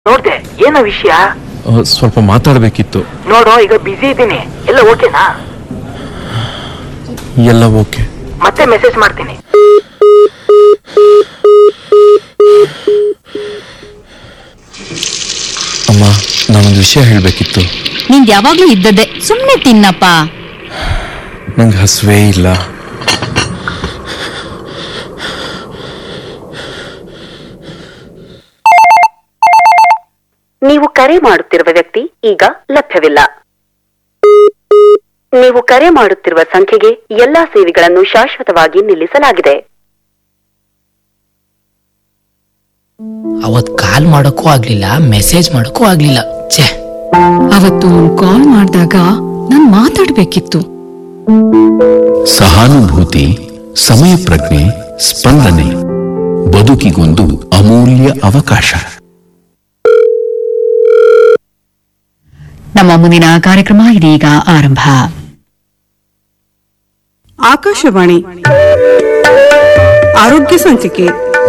ನೋಡ್ದೆ ಏನೋ ವಿಷಯ ಆ, ಸ್ವಲ್ಪ ಮಾತಾಡಬೇಕಿತ್ತು ನೋಡು ಈಗ ಬಿಸಿ ಇದ್ದೀನಿ ಎಲ್ಲ ಓಕೆನಾ ಎಲ್ಲ ಓಕೆ ಮತ್ತೆ ಮೆಸೇಜ್ ಮಾಡ್ತೀನಿ ಅಮ್ಮ ನಾನೊಂದು ವಿಷಯ ಹೇಳಬೇಕಿತ್ತು ನಿಂಗ್ ಯಾವಾಗ್ಲೂ ಇದ್ದದ್ದೇ ಸುಮ್ನೆ ತಿನ್ನಪ್ಪ ನಂಗೆ ಹಸುವೇ ಇಲ್ಲ ನೀವು ಕರೆ ಮಾಡುತ್ತಿರುವ ವ್ಯಕ್ತಿ ಈಗ ಲಭ್ಯವಿಲ್ಲ ನೀವು ಕರೆ ಮಾಡುತ್ತಿರುವ ಸಂಖ್ಯೆಗೆ ಎಲ್ಲಾ ಸೇವೆಗಳನ್ನು ಶಾಶ್ವತವಾಗಿ ನಿಲ್ಲಿಸಲಾಗಿದೆ ಅವತ್ ಕಾಲ್ ಮಾಡಕ್ಕೂ ಆಗ್ಲಿಲ್ಲ ಮೆಸೇಜ್ ಮಾಡಕ್ಕೂ ಆಗ್ಲಿಲ್ಲ ಛೇ ಅವತ್ತು ಕಾಲ್ ಮಾಡಿದಾಗ ನಾನ್ ಮಾತಾಡ್ಬೇಕಿತ್ತು ಸಹಾನುಭೂತಿ ಸಮಯ ಪ್ರಜ್ಞೆ ಸ್ಪಂದನೆ ಬದುಕಿಗೊಂದು ಅಮೂಲ್ಯ ಅವಕಾಶ ನಮ್ಮ ಮುಂದಿನ ಕಾರ್ಯಕ್ರಮ ಇದೀಗ ಆರಂಭ ಆಕಾಶವಾಣಿ ಆರೋಗ್ಯ ಸಂಚಿಕೆ